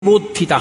బోధిత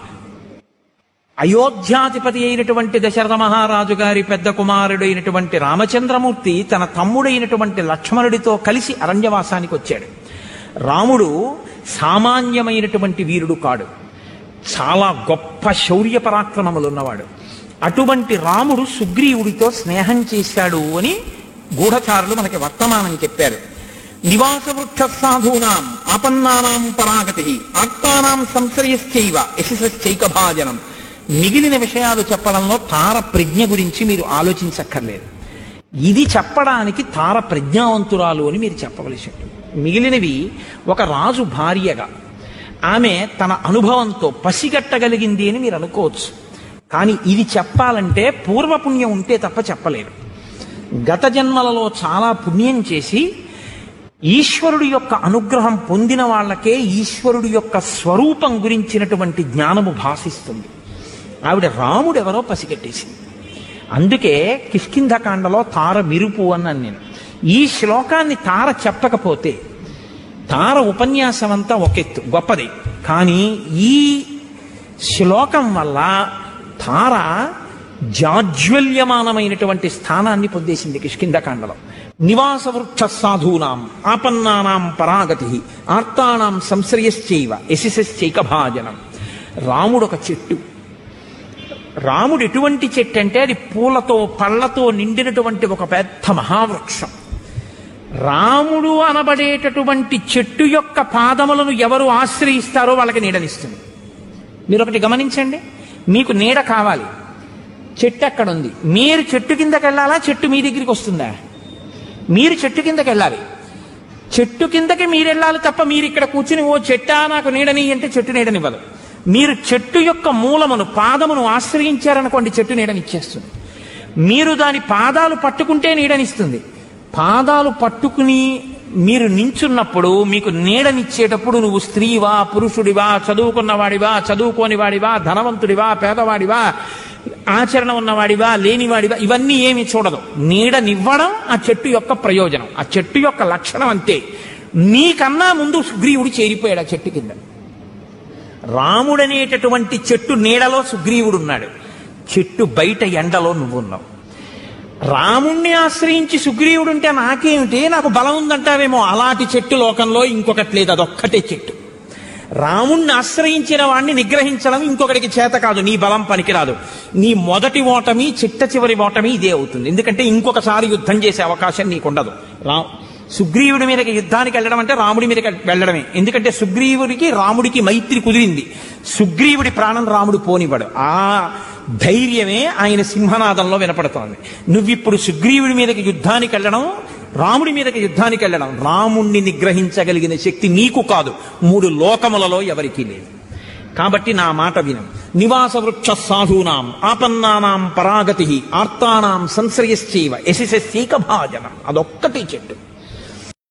అయోధ్యాధిపతి అయినటువంటి దశరథ మహారాజు గారి పెద్ద కుమారుడైనటువంటి రామచంద్రమూర్తి తన తమ్ముడైనటువంటి లక్ష్మణుడితో కలిసి అరణ్యవాసానికి వచ్చాడు రాముడు సామాన్యమైనటువంటి వీరుడు కాడు చాలా గొప్ప శౌర్య పరాక్రమములు ఉన్నవాడు అటువంటి రాముడు సుగ్రీవుడితో స్నేహం చేశాడు అని గూఢచారులు మనకి వర్తమానం చెప్పారు నివాస వృక్ష సాధూనాం ఆపన్నానాం పరాగతి ఆత్మానాం సంశ్రయశ్చైవ యశశ్చైక భాజనం మిగిలిన విషయాలు చెప్పడంలో తార ప్రజ్ఞ గురించి మీరు ఆలోచించక్కర్లేదు ఇది చెప్పడానికి తార ప్రజ్ఞావంతురాలు అని మీరు చెప్పవలసి ఉంటుంది మిగిలినవి ఒక రాజు భార్యగా ఆమె తన అనుభవంతో పసిగట్టగలిగింది అని మీరు అనుకోవచ్చు కానీ ఇది చెప్పాలంటే పూర్వపుణ్యం ఉంటే తప్ప చెప్పలేరు గత జన్మలలో చాలా పుణ్యం చేసి ఈశ్వరుడి యొక్క అనుగ్రహం పొందిన వాళ్ళకే ఈశ్వరుడి యొక్క స్వరూపం గురించినటువంటి జ్ఞానము భాషిస్తుంది ఆవిడ రాముడు ఎవరో పసిగట్టేసింది అందుకే కిష్కింధకాండలో తార మిరుపు అన్నాను నేను ఈ శ్లోకాన్ని తార చెప్పకపోతే తార ఉపన్యాసం అంతా ఒకెత్తు గొప్పది కానీ ఈ శ్లోకం వల్ల తార జాజ్వల్యమానమైనటువంటి స్థానాన్ని పొందేసింది కిష్కింధకాండలో నివాస వృక్ష సాధూనాం ఆపన్నానాం పరాగతి ఆర్తానాం సంశ్రయశ్చైవ యశశ్చైక భాజనం రాముడు ఒక చెట్టు రాముడు ఎటువంటి చెట్టు అంటే అది పూలతో పళ్ళతో నిండినటువంటి ఒక పెద్ద మహావృక్షం రాముడు అనబడేటటువంటి చెట్టు యొక్క పాదములను ఎవరు ఆశ్రయిస్తారో వాళ్ళకి నీడనిస్తుంది మీరు ఒకటి గమనించండి మీకు నీడ కావాలి చెట్టు అక్కడ ఉంది మీరు చెట్టు కిందకి వెళ్ళాలా చెట్టు మీ దగ్గరికి వస్తుందా మీరు చెట్టు కిందకి వెళ్ళాలి చెట్టు కిందకి మీరు వెళ్ళాలి తప్ప మీరు ఇక్కడ కూర్చుని ఓ చెట్టా నాకు నీడని అంటే చెట్టు నీడనివ్వదు మీరు చెట్టు యొక్క మూలమును పాదమును ఆశ్రయించారనుకోండి చెట్టు నీడనిచ్చేస్తుంది మీరు దాని పాదాలు పట్టుకుంటే నీడనిస్తుంది పాదాలు పట్టుకుని మీరు నించున్నప్పుడు మీకు నీడనిచ్చేటప్పుడు నువ్వు స్త్రీవా పురుషుడివా చదువుకున్నవాడివా చదువుకోని వాడివా ధనవంతుడివా పేదవాడివా ఆచరణ ఉన్నవాడివా లేనివాడివా ఇవన్నీ ఏమి చూడదు నీడనివ్వడం ఆ చెట్టు యొక్క ప్రయోజనం ఆ చెట్టు యొక్క లక్షణం అంతే నీకన్నా ముందు సుగ్రీవుడు చేరిపోయాడు ఆ చెట్టు కింద రాముడనేటటువంటి చెట్టు నీడలో సుగ్రీవుడు ఉన్నాడు చెట్టు బయట ఎండలో నువ్వున్నావు రాముణ్ణి ఆశ్రయించి సుగ్రీవుడు ఉంటే నాకేమిటి నాకు బలం ఉందంటావేమో అలాంటి చెట్టు లోకంలో ఇంకొకటి లేదు అదొక్కటే చెట్టు రాముణ్ణి ఆశ్రయించిన వాణ్ణి నిగ్రహించడం ఇంకొకటికి చేత కాదు నీ బలం పనికిరాదు నీ మొదటి ఓటమి చిట్ట చివరి ఓటమి ఇదే అవుతుంది ఎందుకంటే ఇంకొకసారి యుద్ధం చేసే అవకాశం నీకుండదు రా సుగ్రీవుడి మీదకి యుద్ధానికి వెళ్ళడం అంటే రాముడి మీదకి వెళ్ళడమే ఎందుకంటే సుగ్రీవుడికి రాముడికి మైత్రి కుదిరింది సుగ్రీవుడి ప్రాణం రాముడు పోనివ్వడు ఆ ధైర్యమే ఆయన సింహనాదంలో వినపడుతోంది నువ్విప్పుడు సుగ్రీవుడి మీదకి యుద్ధానికి వెళ్ళడం రాముడి మీదకి యుద్ధానికి వెళ్ళడం రాముణ్ణి నిగ్రహించగలిగిన శక్తి నీకు కాదు మూడు లోకములలో ఎవరికీ లేదు కాబట్టి నా మాట వినం నివాస వృక్ష సాధూనాం ఆపన్నానాం పరాగతి ఆర్తానాం సంశ్రయశ్చైవ యశశ్చైక భాజనం అదొక్కటి చెట్టు